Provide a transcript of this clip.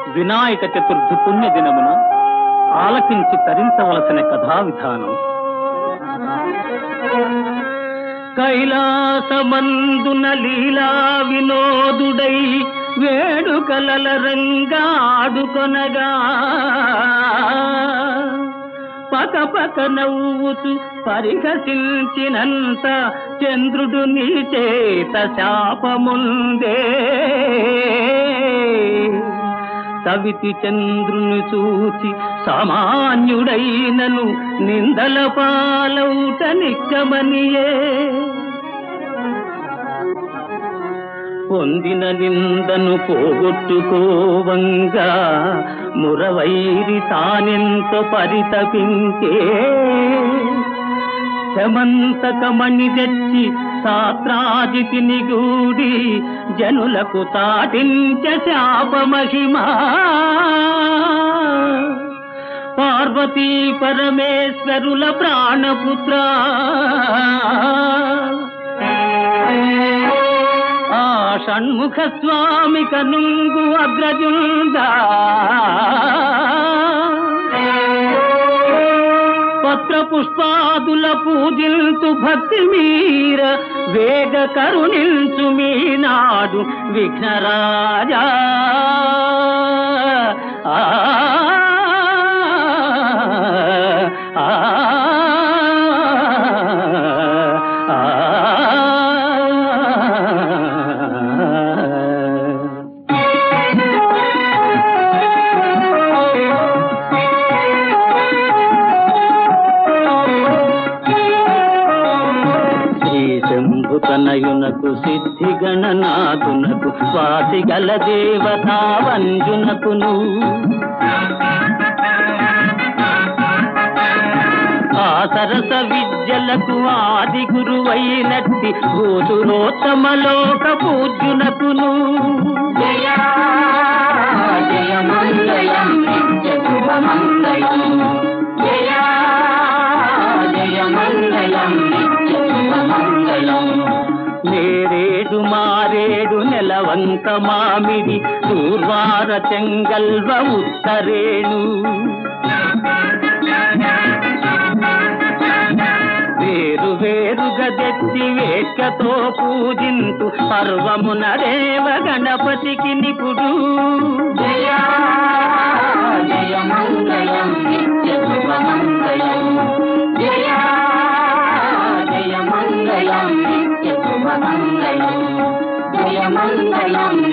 వినాయక చతుర్థి పుణ్య దినమున ఆలకించి తరించవలసిన కథా విధానం కైలాసమందున లీలా వినోదుడై వేడుకలల రంగాడుకొనగా పక పక నవ్వుతూ పరిహసించినంత చంద్రుడు నీ చేత శాపముందే సవితి చంద్రుని చూచి సామాన్యుడైనను నిందల పాలౌట నిక్కమనియే పొందిన నిందను పోగొట్టుకోవంగా మురవైరి తానెంతో పరితపించే శమంతకమణి తెచ్చి సాత్రాజితిని గూడి జనులకు తాటించ శాప మహిమా పార్వతీ పరమేశ్వరుల ప్రాణపుత్ర ఆ షణ్ముఖ స్వామి కనుంగు అగ్రజుందా పత్ర పుష్పాదుల పూజింతు భక్తి మీర వేగ కరుణించు మీనాడు విఘ్నరాజా ఆ ఆ, ఆ. శ్రీ శంభుతనయునకు సిద్ధి గణనాథునకు స్వాతి గల దేవతా వంజునకును ఆ సరస విద్యలకు ఆది గురువైనట్టి భూసురోత్తమలోక పూజ్యునకును నేరేడు మారేడు నెలవంక మామిడి దూర్వార చెంగల్వ ఉత్తరేణు వేరు వేరుగా తెచ్చి వేట్కతో పూజింతు పర్వమున దేవ గణపతికి నిపుడు జయ మంగళం